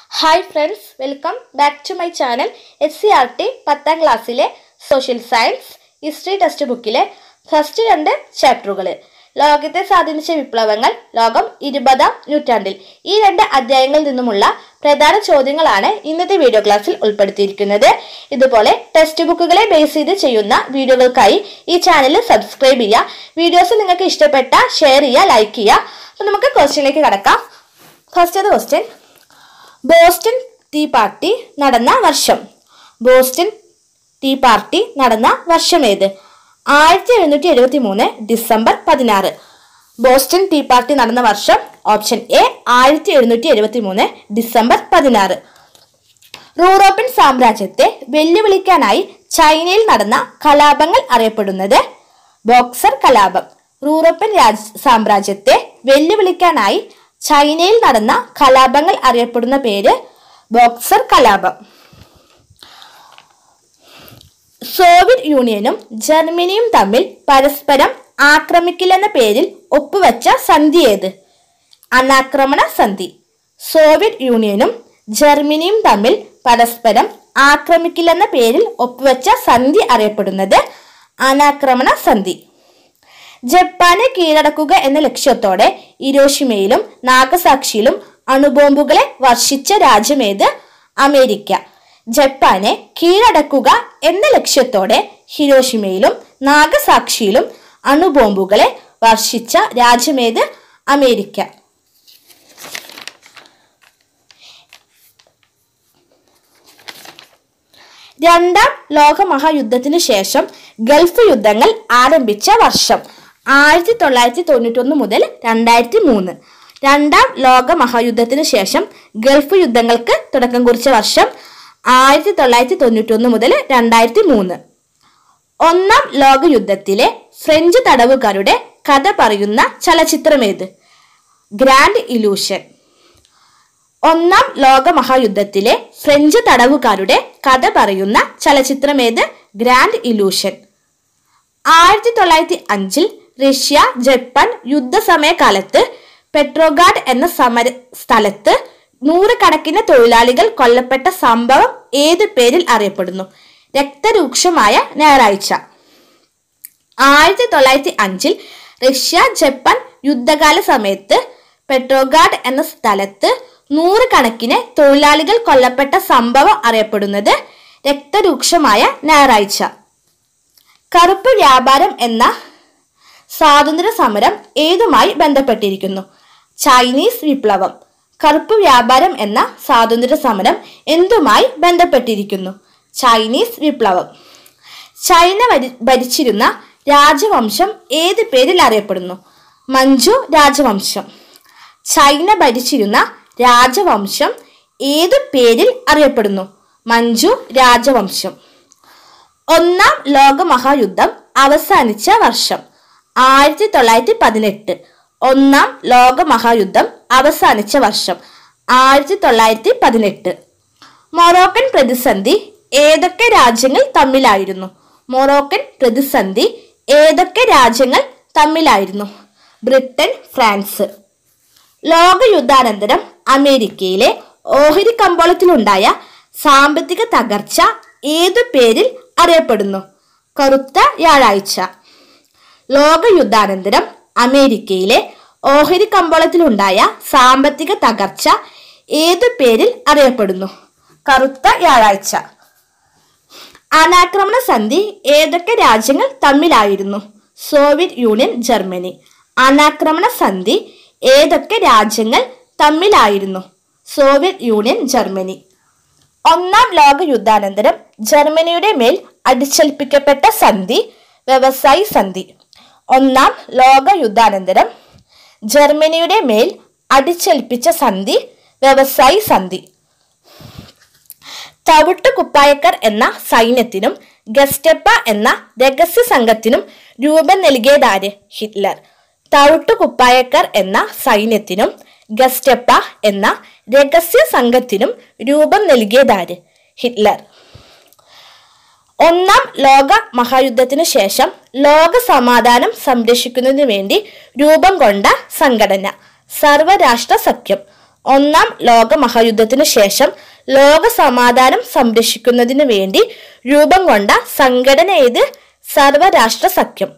hi friends welcome back to my channel S C R T പത്താം ക്ലാസ്സിലെ social science history text ബുക്കിലെ first രണ്ട് ചാപ്റ്ററുകൾ ലോകത്തെ സ്വാധീനിച്ച വിപ്ലവങ്ങൾ ലോകം ഇരുപതാം നൂറ്റാണ്ടിൽ ഈ രണ്ട് അധ്യായങ്ങളിൽ നിന്നുമുള്ള പ്രധാന ചോദ്യങ്ങളാണ് ഇന്നത്തെ വീഡിയോ ക്ലാസ്സിൽ ഉൾപ്പെടുത്തിയിരിക്കുന്നത് ഇതുപോലെ ടെക്സ്റ്റ് ബുക്കുകളെ ബേസ് ചെയ്ത് ചെയ്യുന്ന വീഡിയോകൾക്കായി ഈ ചാനൽ സബ്സ്ക്രൈബ് ചെയ്യുക വീഡിയോസ് നിങ്ങൾക്ക് ഇഷ്ടപ്പെട്ട ഷെയർ ചെയ്യുക ലൈക്ക് ചെയ്യുക അപ്പോൾ നമുക്ക് ക്വസ്റ്റ്യനിലേക്ക് കടക്കാം first question Boston tea party നടന്ന വർഷം ബോസ്റ്റൺ ടീ പാർട്ടി നടന്ന വർഷം ഏത് ആയിരത്തി എഴുന്നൂറ്റി എഴുപത്തി മൂന്ന് ഡിസംബർ പതിനാറ് ബോസ്റ്റൺ ടീ പാർട്ടി നടന്ന വർഷം ഓപ്ഷൻ എ ആയിരത്തി എഴുന്നൂറ്റി എഴുപത്തി മൂന്ന് ഡിസംബർ പതിനാറ് യൂറോപ്യൻ സാമ്രാജ്യത്തെ വെല്ലുവിളിക്കാനായി ചൈനയിൽ നടന്ന കലാപങ്ങൾ അറിയപ്പെടുന്നത് ബോക്സർ കലാപം യൂറോപ്യൻ രാജ് സാമ്രാജ്യത്തെ വെല്ലുവിളിക്കാനായി ചൈനയിൽ നടന്ന കലാപങ്ങൾ അറിയപ്പെടുന്ന പേര് ബോക്സർ കലാപം സോവിയറ്റ് യൂണിയനും ജർമ്മനിയും തമ്മിൽ പരസ്പരം ആക്രമിക്കില്ലെന്ന പേരിൽ ഒപ്പുവെച്ച സന്ധി ഏത് അനാക്രമണ സന്ധി സോവിയറ്റ് യൂണിയനും ജർമ്മനിയും തമ്മിൽ പരസ്പരം ആക്രമിക്കില്ലെന്ന പേരിൽ ഒപ്പുവെച്ച സന്ധി അറിയപ്പെടുന്നത് അനാക്രമണ സന്ധി ജപ്പാനെ കീഴടക്കുക എന്ന ലക്ഷ്യത്തോടെ ഇരോഷിമയിലും നാഗസാക്ഷിയിലും അണുബോംബുകളെ വർഷിച്ച രാജ്യമേത് അമേരിക്ക ജപ്പാനെ കീഴടക്കുക എന്ന ലക്ഷ്യത്തോടെ ഹിരോഷിമയിലും നാഗസാക്ഷിയിലും അണുബോംബുകളെ വർഷിച്ച രാജ്യമേത് അമേരിക്ക രണ്ടാം ലോക മഹായുദ്ധത്തിനു ശേഷം ഗൾഫ് യുദ്ധങ്ങൾ ആരംഭിച്ച വർഷം ആയിരത്തി തൊള്ളായിരത്തി തൊണ്ണൂറ്റൊന്ന് മുതൽ രണ്ടായിരത്തി മൂന്ന് രണ്ടാം ലോക മഹായുദ്ധത്തിനു ശേഷം ഗൾഫ് യുദ്ധങ്ങൾക്ക് തുടക്കം കുറിച്ച വർഷം ആയിരത്തി തൊള്ളായിരത്തി തൊണ്ണൂറ്റൊന്ന് മുതൽ രണ്ടായിരത്തി മൂന്ന് ഒന്നാം ലോക യുദ്ധത്തിലെ ഫ്രഞ്ച് തടവുകാരുടെ കഥ പറയുന്ന ചലച്ചിത്രമേത് ഗ്രാൻഡ് ഇലൂഷൻ ഒന്നാം ലോക മഹായുദ്ധത്തിലെ ഫ്രഞ്ച് തടവുകാരുടെ കഥ പറയുന്ന ചലച്ചിത്രമേത് ഗ്രാൻഡ് ഇലൂഷൻ ആയിരത്തി തൊള്ളായിരത്തി അഞ്ചിൽ റഷ്യ ജപ്പാൻ യുദ്ധസമയകാലത്ത് പെട്രോഗാഡ് എന്ന സമര സ്ഥലത്ത് നൂറുകണക്കിന് തൊഴിലാളികൾ കൊല്ലപ്പെട്ട സംഭവം ഏത് പേരിൽ അറിയപ്പെടുന്നു രക്തരൂക്ഷമായ ഞായറാഴ്ച ആയിരത്തി തൊള്ളായിരത്തി അഞ്ചിൽ റഷ്യ ജപ്പാൻ യുദ്ധകാല സമയത്ത് പെട്രോഗാഡ് എന്ന സ്ഥലത്ത് നൂറുകണക്കിന് തൊഴിലാളികൾ കൊല്ലപ്പെട്ട സംഭവം അറിയപ്പെടുന്നത് രക്തരൂക്ഷമായ ഞായറാഴ്ച കറുപ്പ് വ്യാപാരം എന്ന സ്വാതന്ത്ര്യ സമരം ഏതുമായി ബന്ധപ്പെട്ടിരിക്കുന്നു ചൈനീസ് വിപ്ലവം കറുപ്പ് വ്യാപാരം എന്ന സ്വാതന്ത്ര്യ സമരം എന്തുമായി ബന്ധപ്പെട്ടിരിക്കുന്നു ചൈനീസ് വിപ്ലവം ചൈന ഭരി- ഭരിച്ചിരുന്ന രാജവംശം ഏത് പേരിൽ അറിയപ്പെടുന്നു മഞ്ജു രാജവംശം ചൈന ഭരിച്ചിരുന്ന രാജവംശം ഏത് പേരിൽ അറിയപ്പെടുന്നു മഞ്ജു രാജവംശം ഒന്നാം ലോക മഹായുദ്ധം അവസാനിച്ച വർഷം ആയിരത്തി തൊള്ളായിരത്തി പതിനെട്ട് ഒന്നാം ലോക മഹായുദ്ധം അവസാനിച്ച വർഷം ആയിരത്തി തൊള്ളായിരത്തി പതിനെട്ട് മൊറോക്കൻ പ്രതിസന്ധി ഏതൊക്കെ രാജ്യങ്ങൾ തമ്മിലായിരുന്നു മൊറോക്കൻ പ്രതിസന്ധി ഏതൊക്കെ രാജ്യങ്ങൾ തമ്മിലായിരുന്നു ബ്രിട്ടൻ ഫ്രാൻസ് ലോകയുദ്ധാനന്തരം അമേരിക്കയിലെ ഓഹരി കമ്പോളത്തിലുണ്ടായ സാമ്പത്തിക തകർച്ച ഏതു പേരിൽ അറിയപ്പെടുന്നു കറുത്ത വ്യാഴാഴ്ച ലോകയുദ്ധാനന്തരം അമേരിക്കയിലെ ഓഹരി കമ്പോളത്തിലുണ്ടായ സാമ്പത്തിക തകർച്ച ഏതു പേരിൽ അറിയപ്പെടുന്നു കറുത്ത വ്യാഴാഴ്ച അനാക്രമണ സന്ധി ഏതൊക്കെ രാജ്യങ്ങൾ തമ്മിലായിരുന്നു സോവിയറ്റ് യൂണിയൻ ജർമ്മനി അനാക്രമണ സന്ധി ഏതൊക്കെ രാജ്യങ്ങൾ തമ്മിലായിരുന്നു സോവിയറ്റ് യൂണിയൻ ജർമ്മനി ഒന്നാം ലോക യുദ്ധാനന്തരം ജർമ്മനിയുടെ മേൽ അടിച്ചേൽപ്പിക്കപ്പെട്ട സന്ധി വ്യവസായി സന്ധി ഒന്നാം ലോക യുദ്ധാനന്തരം ജർമ്മനിയുടെ മേൽ അടിച്ചേൽപ്പിച്ച സന്ധി വ്യവസായി സന്ധി തവിട്ട് കുപ്പായക്കർ എന്ന സൈന്യത്തിനും ഗസ്റ്റപ്പ എന്ന രഹസ്യ സംഘത്തിനും രൂപം നൽകിയതാര് ഹിറ്റ്ലർ തവിട്ട് കുപ്പായക്കർ എന്ന സൈന്യത്തിനും ഗസ്റ്റപ്പ എന്ന രഹസ്യ സംഘത്തിനും രൂപം നൽകിയതാര് ഹിറ്റ്ലർ ഒന്നാം ലോക മഹായുദ്ധത്തിനു ശേഷം ലോക സമാധാനം സംരക്ഷിക്കുന്നതിനു വേണ്ടി രൂപം കൊണ്ട സംഘടന സർവരാഷ്ട്ര സഖ്യം ഒന്നാം ലോക മഹായുദ്ധത്തിനു ശേഷം ലോക സമാധാനം സംരക്ഷിക്കുന്നതിനു വേണ്ടി രൂപം കൊണ്ട സംഘടന ഏത് സർവരാഷ്ട്ര സഖ്യം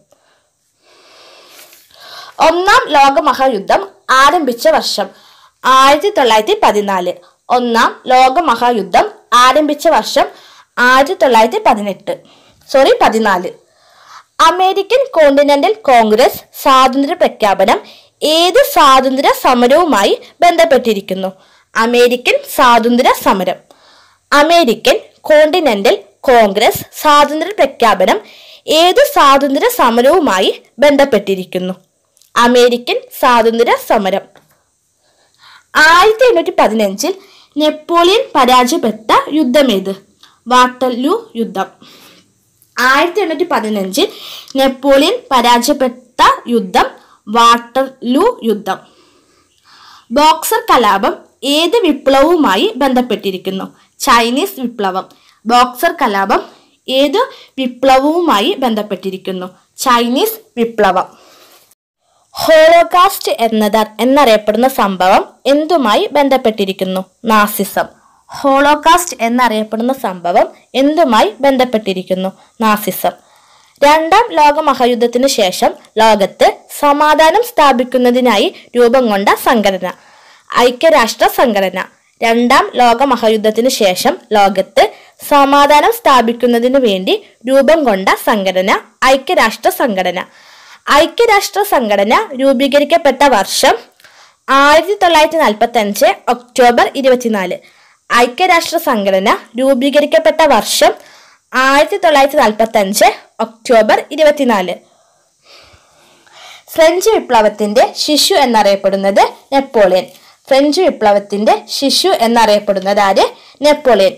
ഒന്നാം ലോക മഹായുദ്ധം ആരംഭിച്ച വർഷം ആയിരത്തി തൊള്ളായിരത്തി പതിനാല് ഒന്നാം ലോക മഹായുദ്ധം ആരംഭിച്ച വർഷം ആയിരത്തി തൊള്ളായിരത്തി പതിനെട്ട് സോറി പതിനാല് അമേരിക്കൻ കോണ്ടിനെന്റൽ കോൺഗ്രസ് സ്വാതന്ത്ര്യ പ്രഖ്യാപനം ഏത് സ്വാതന്ത്ര്യ സമരവുമായി ബന്ധപ്പെട്ടിരിക്കുന്നു അമേരിക്കൻ സ്വാതന്ത്ര്യ സമരം അമേരിക്കൻ കോണ്ടിനെന്റൽ കോൺഗ്രസ് സ്വാതന്ത്ര്യ പ്രഖ്യാപനം ഏത് സ്വാതന്ത്ര്യ സമരവുമായി ബന്ധപ്പെട്ടിരിക്കുന്നു അമേരിക്കൻ സ്വാതന്ത്ര്യ സമരം ആയിരത്തി എണ്ണൂറ്റി പതിനഞ്ചിൽ നെപ്പോളിയൻ പരാജയപ്പെട്ട യുദ്ധമേത് വാട്ടർലൂ യുദ്ധം ആയിരത്തി എണ്ണൂറ്റി പതിനഞ്ചിൽ നെപ്പോളിയൻ പരാജയപ്പെട്ട യുദ്ധം വാട്ടർലൂ യുദ്ധം ബോക്സർ കലാപം ഏത് വിപ്ലവവുമായി ബന്ധപ്പെട്ടിരിക്കുന്നു ചൈനീസ് വിപ്ലവം ബോക്സർ കലാപം ഏത് വിപ്ലവവുമായി ബന്ധപ്പെട്ടിരിക്കുന്നു ചൈനീസ് വിപ്ലവം ഹോളോകാസ്റ്റ് എന്നത് എന്നറിയപ്പെടുന്ന സംഭവം എന്തുമായി ബന്ധപ്പെട്ടിരിക്കുന്നു നാസിസം ഹോളോകാസ്റ്റ് എന്നറിയപ്പെടുന്ന സംഭവം എന്തുമായി ബന്ധപ്പെട്ടിരിക്കുന്നു നാസിസം രണ്ടാം ലോക മഹായുദ്ധത്തിനു ശേഷം ലോകത്ത് സമാധാനം സ്ഥാപിക്കുന്നതിനായി രൂപം കൊണ്ട സംഘടന ഐക്യരാഷ്ട്ര സംഘടന രണ്ടാം ലോക മഹായുദ്ധത്തിനു ശേഷം ലോകത്ത് സമാധാനം സ്ഥാപിക്കുന്നതിനു വേണ്ടി രൂപം കൊണ്ട സംഘടന ഐക്യരാഷ്ട്ര സംഘടന ഐക്യരാഷ്ട്ര സംഘടന രൂപീകരിക്കപ്പെട്ട വർഷം ആയിരത്തി തൊള്ളായിരത്തി നാൽപ്പത്തി അഞ്ച് ഒക്ടോബർ ഇരുപത്തിനാല് ഐക്യരാഷ്ട്ര സംഘടന രൂപീകരിക്കപ്പെട്ട വർഷം ആയിരത്തി തൊള്ളായിരത്തി നാൽപ്പത്തി അഞ്ച് ഒക്ടോബർ ഇരുപത്തിനാല് ഫ്രഞ്ച് വിപ്ലവത്തിന്റെ ശിശു എന്നറിയപ്പെടുന്നത് നെപ്പോളിയൻ ഫ്രഞ്ച് വിപ്ലവത്തിന്റെ ശിശു എന്നറിയപ്പെടുന്നത് ആര് നെപ്പോളിയൻ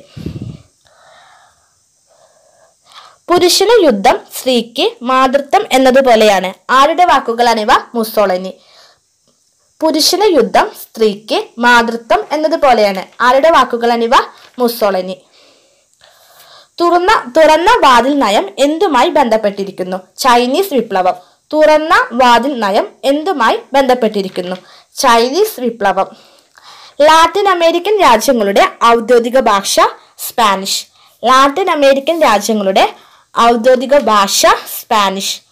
പുരുഷന് യുദ്ധം സ്ത്രീക്ക് മാതൃത്വം എന്നതുപോലെയാണ് ആരുടെ വാക്കുകളാണിവ മുസോളനി പുരുഷന് യുദ്ധം സ്ത്രീക്ക് മാതൃത്വം എന്നതുപോലെയാണ് ആരുടെ വാക്കുകളാണിവ മുസോളനി തുറന്ന തുറന്ന വാതിൽ നയം എന്തുമായി ബന്ധപ്പെട്ടിരിക്കുന്നു ചൈനീസ് വിപ്ലവം തുറന്ന വാതിൽ നയം എന്തുമായി ബന്ധപ്പെട്ടിരിക്കുന്നു ചൈനീസ് വിപ്ലവം ലാറ്റിൻ അമേരിക്കൻ രാജ്യങ്ങളുടെ ഔദ്യോഗിക ഭാഷ സ്പാനിഷ് ലാറ്റിൻ അമേരിക്കൻ രാജ്യങ്ങളുടെ ഔദ്യോഗിക ഭാഷ സ്പാനിഷ്